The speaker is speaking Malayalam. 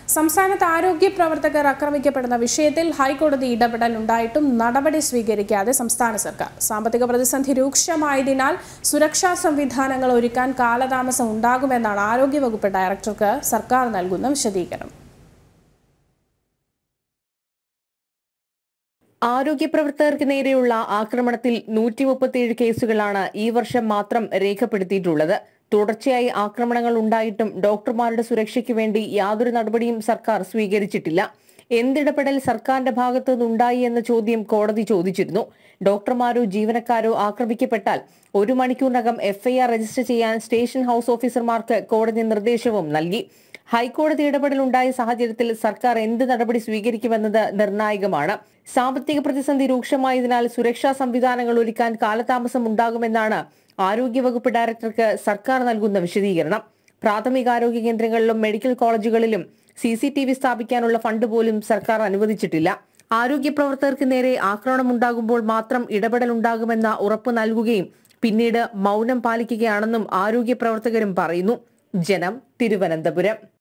സംസ്ഥാനത്ത് ആരോഗ്യ പ്രവർത്തകർ ആക്രമിക്കപ്പെടുന്ന വിഷയത്തിൽ ഹൈക്കോടതി ഇടപെടൽ ഉണ്ടായിട്ടും നടപടി സ്വീകരിക്കാതെ സംസ്ഥാന സർക്കാർ സാമ്പത്തിക പ്രതിസന്ധി രൂക്ഷമായതിനാൽ സുരക്ഷാ സംവിധാനങ്ങൾ ഒരുക്കാൻ കാലതാമസം ഉണ്ടാകുമെന്നാണ് ആരോഗ്യവകുപ്പ് ഡയറക്ടർക്ക് സർക്കാർ നൽകുന്ന വിശദീകരണം ആരോഗ്യ പ്രവർത്തകർക്ക് നേരെയുള്ള ആക്രമണത്തിൽ നൂറ്റി മുപ്പത്തിയേഴ് കേസുകളാണ് ഈ വർഷം മാത്രം രേഖപ്പെടുത്തിയിട്ടുള്ളത് തുടർച്ചയായി ആക്രമണങ്ങൾ ഉണ്ടായിട്ടും ഡോക്ടർമാരുടെ സുരക്ഷയ്ക്ക് വേണ്ടി യാതൊരു നടപടിയും സർക്കാർ സ്വീകരിച്ചിട്ടില്ല എന്തിടപെടൽ സർക്കാരിന്റെ ഭാഗത്തു നിന്നുണ്ടായി എന്ന ചോദ്യം കോടതി ചോദിച്ചിരുന്നു ഡോക്ടർമാരോ ജീവനക്കാരോ ആക്രമിക്കപ്പെട്ടാൽ ഒരു മണിക്കൂറിനകം എഫ്ഐആർ രജിസ്റ്റർ ചെയ്യാൻ സ്റ്റേഷൻ ഹൌസ് ഓഫീസർമാർക്ക് കോടതി നിർദ്ദേശവും നൽകി ഹൈക്കോടതി ഇടപെടൽ ഉണ്ടായ സാഹചര്യത്തിൽ സർക്കാർ എന്ത് നടപടി സ്വീകരിക്കുമെന്നത് നിർണായകമാണ് സാമ്പത്തിക പ്രതിസന്ധി രൂക്ഷമായതിനാൽ സുരക്ഷാ സംവിധാനങ്ങൾ ഒരുക്കാൻ കാലതാമസം ഉണ്ടാകുമെന്നാണ് ആരോഗ്യവകുപ്പ് ഡയറക്ടർക്ക് സർക്കാർ നൽകുന്ന വിശദീകരണം പ്രാഥമികാരോഗ്യ കേന്ദ്രങ്ങളിലും മെഡിക്കൽ കോളേജുകളിലും സി സി ടി വി സ്ഥാപിക്കാനുള്ള ഫണ്ട് പോലും സർക്കാർ അനുവദിച്ചിട്ടില്ല ആരോഗ്യ പ്രവർത്തകർക്ക് നേരെ ആക്രമണമുണ്ടാകുമ്പോൾ മാത്രം ഇടപെടൽ ഉണ്ടാകുമെന്ന ഉറപ്പ് നൽകുകയും പിന്നീട് മൗനം പാലിക്കുകയാണെന്നും ആരോഗ്യ പ്രവർത്തകരും പറയുന്നു ജനം തിരുവനന്തപുരം